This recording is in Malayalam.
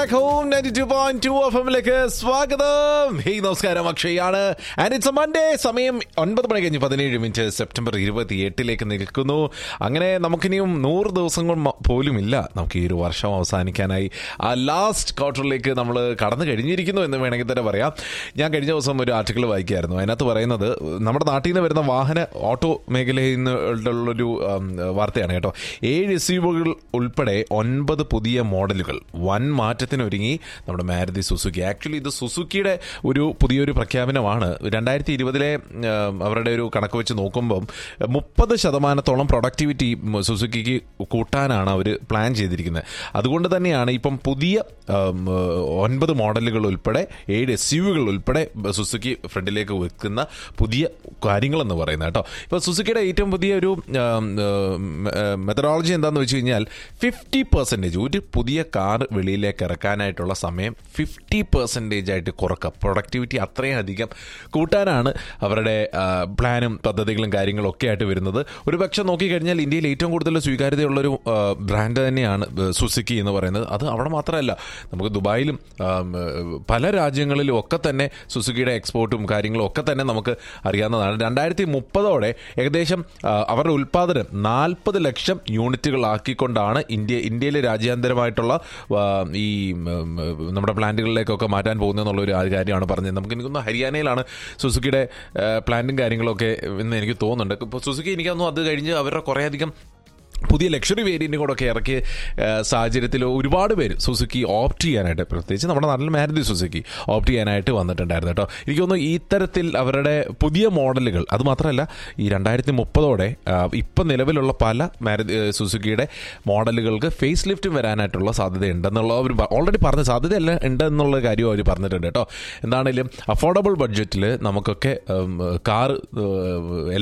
home ninety two point two F എമ്മിലേക്ക് സ്വാഗതം ഹേയ് നമസ്കാരം അക്ഷയാണ് ആൻഡ് ഇറ്റ്സ് എ മൺഡേ സമയം ഒൻപത് മണി കഴിഞ്ഞ് പതിനേഴ് മിനിറ്റ് സെപ്റ്റംബർ ഇരുപത്തി എട്ടിലേക്ക് നിൽക്കുന്നു അങ്ങനെ നമുക്കിനിയും നൂറ് ദിവസങ്ങൾ മ- പോലും ഇല്ല നമുക്ക് ഈ ഒരു വർഷം അവസാനിക്കാനായി ആ ലാസ്റ്റ് ക്വാർട്ടറിലേക്ക് നമ്മൾ കടന്നു കഴിഞ്ഞിരിക്കുന്നു എന്ന് വേണമെങ്കിൽ തന്നെ പറയാം ഞാൻ കഴിഞ്ഞ ദിവസം ഒരു ആർട്ടിക്കിൾ വായിക്കായിരുന്നു അതിനകത്ത് പറയുന്നത് നമ്മുടെ നാട്ടിൽ നിന്ന് വരുന്ന വാഹന ഓട്ടോ മേഖലയിൽ നിന്നുള്ളൊരു ഉം, വാർത്തയാണ് കേട്ടോ ഏഴ് എസ് യുകൾ ഉൾപ്പെടെ ഒൻപത് പുതിയ മോഡലുകൾ വൻ മാറ്റത്തിനൊരുങ്ങി നമ്മുടെ മാരുതി സുസുക്കി ആക്ച്വലി ഇത് സുസുക്കിയുടെ ഒരു പുതിയൊരു പ്രഖ്യാപനമാണ് രണ്ടായിരത്തി ഇരുപതിലെ അവരുടെ ഒരു കണക്ക് വെച്ച് നോക്കുമ്പം മുപ്പത് ശതമാനത്തോളം പ്രൊഡക്ടിവിറ്റി സുസുക്കിക്ക് കൂട്ടാനാണ് അവർ പ്ലാൻ ചെയ്തിരിക്കുന്നത് അതുകൊണ്ട് തന്നെയാണ് ഇപ്പം പുതിയ ഉം, ഒൻപത് മോഡലുകൾ ഉൾപ്പെടെ ഏഴ് എസ് യുകൾ ഉൾപ്പെടെ സുസുക്കി ഫ്രണ്ടിലേക്ക് വെക്കുന്ന പുതിയ കാര്യങ്ങളെന്ന് പറയുന്നത് കേട്ടോ ഇപ്പോൾ സുസുക്കിയുടെ ഏറ്റവും പുതിയ ഒരു മെത്തഡോളജി എന്താണെന്ന് വെച്ച് കഴിഞ്ഞാൽ ഫിഫ്റ്റി പെർസെൻറ്റേജ് ഒരു പുതിയ കാർ വെളിയിലേക്ക് ഇറക്കാനായിട്ടുള്ള സമയം ഫിഫ്റ്റി പെർസെൻറ്റേജ് ആയിട്ട് കുറക്കുക പ്രൊഡക്ടിവിറ്റി അത്രയും അധികം കൂട്ടാനാണ് അവരുടെ ആ, പ്ലാനും പദ്ധതികളും കാര്യങ്ങളും ഒക്കെ ആയിട്ട് വരുന്നത് ഒരു പക്ഷെ നോക്കിക്കഴിഞ്ഞാൽ ഇന്ത്യയിൽ ഏറ്റവും കൂടുതൽ സ്വീകാര്യതയുള്ളൊരു ആ, ബ്രാൻഡ് തന്നെയാണ് സുസുക്കി എന്ന് പറയുന്നത് അത് അവിടെ മാത്രമല്ല നമുക്ക് ദുബായിലും ആം, പല രാജ്യങ്ങളിലും ഒക്കെ തന്നെ സുസുക്കിയുടെ എക്സ്പോർട്ടും കാര്യങ്ങളും ഒക്കെ തന്നെ നമുക്ക് അറിയാവുന്നതാണ് രണ്ടായിരത്തി മുപ്പതോടെ ഏകദേശം ആ, അവരുടെ ഉൽപ്പാദനം നാൽപ്പത് ലക്ഷം യൂണിറ്റുകളാക്കിക്കൊണ്ടാണ് ഇന്ത്യ ഇന്ത്യയിലെ രാജ്യാന്തരമായിട്ടുള്ള ആ, ഈ ഉം, നമ്മുടെ പ്ലാന്റുകളിലേക്കൊക്കെ മാറ്റാൻ പോകുന്നതെന്നുള്ള ഒരു കാര്യമാണ് പറഞ്ഞത് നമുക്ക് എനിക്കൊന്ന് ഹരിയാനയിലാണ് സുസുക്കിയുടെ ആ, പ്ലാന്റും കാര്യങ്ങളൊക്കെ എന്ന് എനിക്ക് തോന്നുന്നുണ്ട് ഇപ്പോൾ സുസുക്കി എനിക്കൊന്നും അത് കഴിഞ്ഞ് അവരുടെ കുറേയധികം പുതിയ ലക്ഷറി വേരിയൻറ്റും കൂടെ ഒക്കെ ഇറക്കിയ ആ, സാഹചര്യത്തിൽ ഒരുപാട് പേര് സുസുക്കി ഓപ്റ്റ് ചെയ്യാനായിട്ട് പ്രത്യേകിച്ച് നമ്മുടെ നാട്ടിൽ മാരുതി സുസുക്കി ഓപ്റ്റ് ചെയ്യാനായിട്ട് വന്നിട്ടുണ്ടായിരുന്നു കേട്ടോ എനിക്ക് തോന്നുന്നു ഈ തരത്തിൽ അവരുടെ പുതിയ മോഡലുകൾ അത് മാത്രമല്ല ഈ രണ്ടായിരത്തി മുപ്പതോടെ ഇപ്പം നിലവിലുള്ള പല മാരുതി ആ, സുസുക്കിയുടെ മോഡലുകൾക്ക് ഫേസ് ലിഫ്റ്റ് വരാനായിട്ടുള്ള സാധ്യത ഉണ്ടെന്നുള്ള അവർ ഓൾറെഡി പറഞ്ഞ സാധ്യതയല്ല ഉണ്ടെന്നുള്ള കാര്യം അവർ പറഞ്ഞിട്ടുണ്ട് കേട്ടോ എന്താണെങ്കിലും അഫോർഡബിൾ ബഡ്ജറ്റിൽ നമുക്കൊക്കെ കാർ